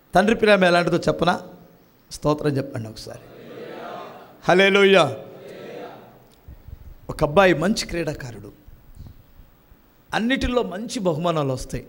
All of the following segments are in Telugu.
తండ్రి ప్రేమ ఎలాంటిదో చెప్పనా స్తోత్రం చెప్పండి ఒకసారి హలేలోయ్య ఒక అబ్బాయి మంచి క్రీడాకారుడు అన్నిటిలో మంచి బహుమానాలు వస్తాయి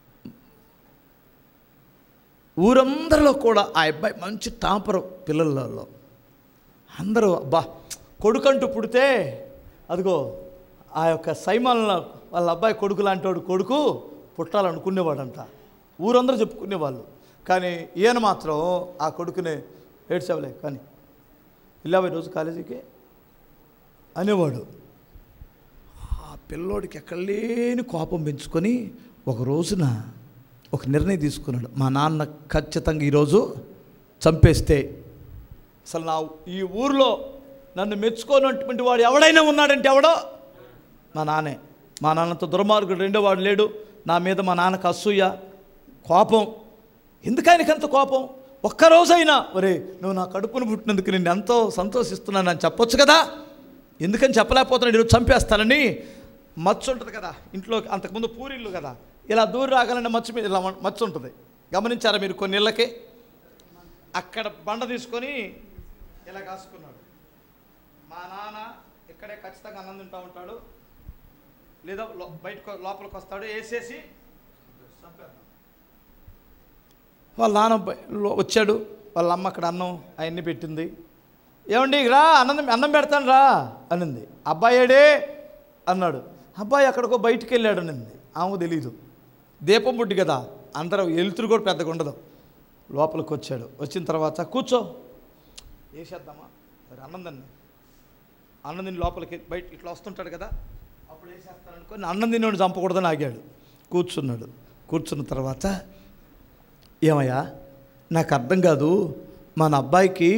ఊరందరిలో కూడా ఆ అబ్బాయి మంచి టాపర్ పిల్లలలో అందరూ అబ్బా కొడుకంటూ పుడితే అదిగో ఆ యొక్క సైమాన్ వాళ్ళ అబ్బాయి కొడుకు లాంటి వాడు కొడుకు పుట్టాలనుకునేవాడంట ఊరందరూ చెప్పుకునేవాళ్ళు కానీ ఈయన మాత్రం ఆ కొడుకుని ఏడ్చవలే కానీ వెళ్ళావా ఈరోజు కాలేజీకి అనేవాడు ఆ పిల్లోడికి ఎక్కడ లేని కోపం పెంచుకొని ఒక రోజున ఒక నిర్ణయం తీసుకున్నాడు మా నాన్న ఖచ్చితంగా ఈరోజు చంపేస్తే అసలు నా ఈ ఊర్లో నన్ను మెచ్చుకోనటువంటి వాడు ఎవడైనా ఉన్నాడంటే ఎవడో మా నాన్నే మా నాన్నతో దుర్మార్గుడు రెండో వాడు లేడు నా మీద మా నాన్నకు అసూయ కోపం ఎందుకు ఆయనకంత కోపం ఒక్కరోజైనా ఒరే నువ్వు నా కడుపును పుట్టినందుకు నేను ఎంతో సంతోషిస్తున్నానని చెప్పొచ్చు కదా ఎందుకని చెప్పలేకపోతున్నాడు ఈరోజు చంపేస్తానని మచ్చ ఉంటుంది కదా ఇంట్లో అంతకుముందు పూరిల్లు కదా ఇలా దూరి రాగాలంటే మచ్చ మీద ఇలా మచ్చ ఉంటుంది గమనించారా మీరు కొన్ని ఇళ్ళకి అక్కడ బండ తీసుకొని ఇలా కాసుకున్నాడు మా నాన్న ఇక్కడే ఖచ్చితంగా అన్నం తింటూ ఉంటాడు లేదా లో- బయటకు లోపలికి వస్తాడు వేసేసి చంపేద్దాం. వాళ్ళ నాన్న బయ- లో- వచ్చాడు వాళ్ళ అమ్మ అక్కడ అన్నం అవన్నీ పెట్టింది ఏమండి రా అన్నం అన్నం పెడతాను రా అనింది అబ్బాయి ఏడే అన్నాడు అబ్బాయి అక్కడికో బయటికి వెళ్ళాడు అనింది ఆమెకు తెలీదు దీపం బుడ్డి కదా అందరూ వెలుతురు కూడా పెద్దగా ఉండదు లోపలికి వచ్చాడు వచ్చిన తర్వాత కూర్చో వేసేద్దామా సరే అన్నం తిన్నా అన్నం తిని లోపలికి బయట ఇట్లా వస్తుంటాడు కదా అప్పుడు వేసేస్తారనుకొని అన్నం తిన్నోడు చంపకూడదని ఆగాడు కూర్చున్నాడు కూర్చున్న తర్వాత ఏమయ్యా నాకు అర్థం కాదు మన అబ్బాయికి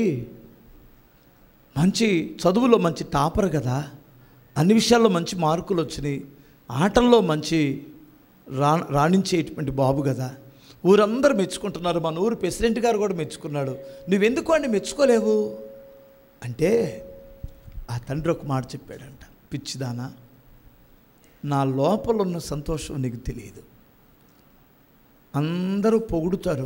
మంచి చదువులో మంచి టాపర్ కదా అన్ని విషయాల్లో మంచి మార్కులు వచ్చినాయి ఆటల్లో మంచి రా రాణించేటువంటి బాబు కదా ఊరందరూ మెచ్చుకుంటున్నారు మన ఊరు ప్రెసిడెంట్ గారు కూడా మెచ్చుకున్నాడు నువ్వెందుకు అండి మెచ్చుకోలేవు అంటే ఆ తండ్రి ఒక మాట చెప్పాడంట పిచ్చిదానా నా లోపల ఉన్న సంతోషం నీకు తెలియదు అందరూ పొగుడుతారు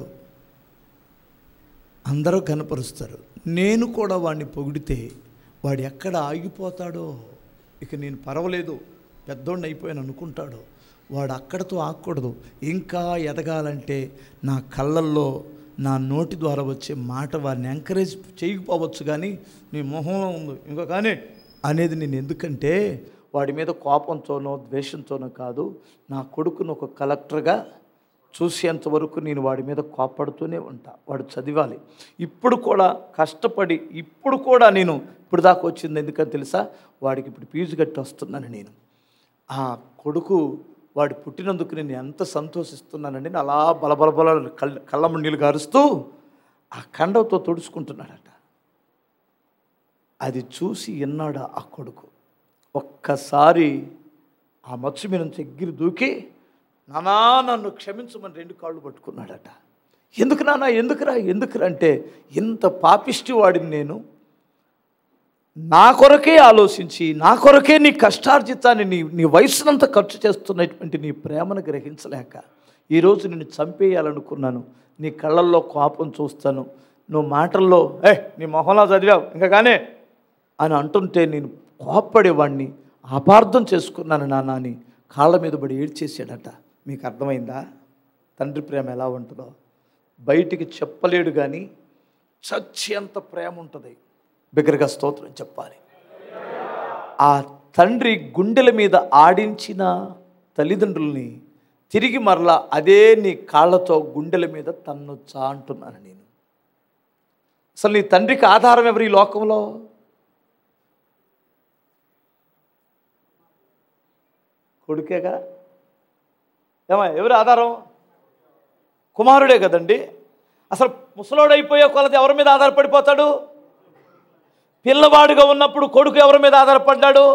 అందరూ కనపరుస్తారు నేను కూడా వాడిని పొగిడితే వాడు ఎక్కడ ఆగిపోతాడో ఇక నేను పర్వాలేదు పెద్దోడిని అయిపోయాను అనుకుంటాడో వాడు అక్కడతో ఆగకూడదు ఇంకా ఎదగాలంటే నా కళ్ళల్లో నా నోటి ద్వారా వచ్చే మాట వారిని ఎంకరేజ్ చేయకపోవచ్చు కానీ నీ మొహంలో ఉంది ఇంకా కానీ అనేది నేను ఎందుకంటే వాడి మీద కోపంతోనో ద్వేషంతోనో కాదు నా కొడుకును ఒక కలెక్టర్గా చూసేంత వరకు నేను వాడి మీద కోపడుతూనే ఉంటా వాడు చదివాలి ఇప్పుడు కూడా కష్టపడి ఇప్పుడు కూడా నేను ఇప్పుడు దాకా వచ్చింది ఎందుకని తెలుసా వాడికి ఇప్పుడు ఫీజు కట్టి వస్తున్నాను నేను ఆ కొడుకు వాడు పుట్టినందుకు నేను ఎంత సంతోషిస్తున్నానండి నేను అలా బలబలబల కళ్ళ కళ్ళమ్మ నీళ్ళు గారుస్తూ ఆ కండవతో తుడుచుకుంటున్నాడట అది చూసి విన్నాడు ఆ కొడుకు ఒక్కసారి ఆ మత్స్య మీద నుంచి ఎగిరి దూకి నానా నన్ను క్షమించమని రెండు కాళ్ళు పట్టుకున్నాడట ఎందుకు నాన్న ఎందుకురా ఎందుకురా అంటే ఇంత పాపిష్టి వాడిని నేను నా కొరకే ఆలోచించి నా కొరకే నీ కష్టార్జితాన్ని నీ నీ వయసునంత ఖర్చు చేస్తున్నటువంటి నీ ప్రేమను గ్రహించలేక ఈరోజు నిన్ను చంపేయాలనుకున్నాను నీ కళ్ళల్లో కోపం చూస్తాను నువ్వు మాటల్లో ఏ నీ మొహంలో చదివావు ఇంకా కానీ అని అంటుంటే నేను కోప్పడేవాడిని అపార్థం చేసుకున్నాను నాన్న అని కాళ్ళ మీద పడి ఏడ్చేసాడట మీకు అర్థమైందా తండ్రి ప్రేమ ఎలా ఉంటుందో బయటికి చెప్పలేడు కానీ చచ్చేంత ప్రేమ ఉంటుంది బిగ్గరగా స్తోత్రం చెప్పాలి ఆ తండ్రి గుండెల మీద ఆడించిన తల్లిదండ్రుల్ని తిరిగి మరలా అదే నీ కాళ్ళతో గుండెల మీద తన్నొచ్చా అంటున్నాను నేను అసలు నీ తండ్రికి ఆధారం ఎవరు ఈ లోకంలో కొడుకేగా ఏమా ఎవరు ఆధారం కుమారుడే కదండి అసలు ముసలోడైపోయే కొలది ఎవరి మీద ఆధారపడిపోతాడు పిల్లవాడిగా ఉన్నప్పుడు కొడుకు ఎవరి మీద ఆధారపడ్డాడు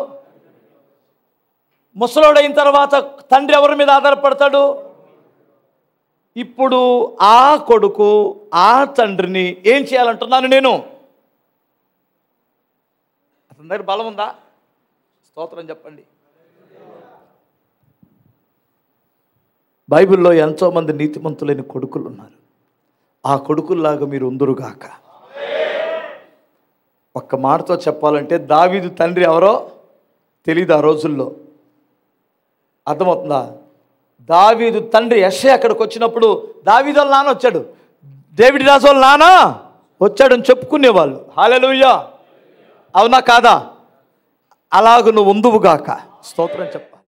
ముసలోడైన తర్వాత తండ్రి ఎవరి మీద ఆధారపడతాడు ఇప్పుడు ఆ కొడుకు ఆ తండ్రిని ఏం చేయాలంటున్నాను నేను అతని దగ్గర బలం ఉందా స్తోత్రం చెప్పండి బైబిల్లో ఎంతోమంది నీతిమంతులైన కొడుకులు ఉన్నారు ఆ కొడుకుల్లాగా మీరు ఉందురుగాక ఒక్క మాటతో చెప్పాలంటే దావీదు తండ్రి ఎవరో తెలీదు ఆ రోజుల్లో అర్థమవుతుందా దావీదు తండ్రి యశ్య అక్కడికి వచ్చినప్పుడు దావీదు వాళ్ళ నాన్న వచ్చాడు డేవిడ్ రాజు వాళ్ళ నాన్న వచ్చాడని చెప్పుకునేవాళ్ళు హాలెలుయ్యా అవునా కాదా అలాగ నువ్వు ఉందువుగాక స్తోత్రం చెప్ప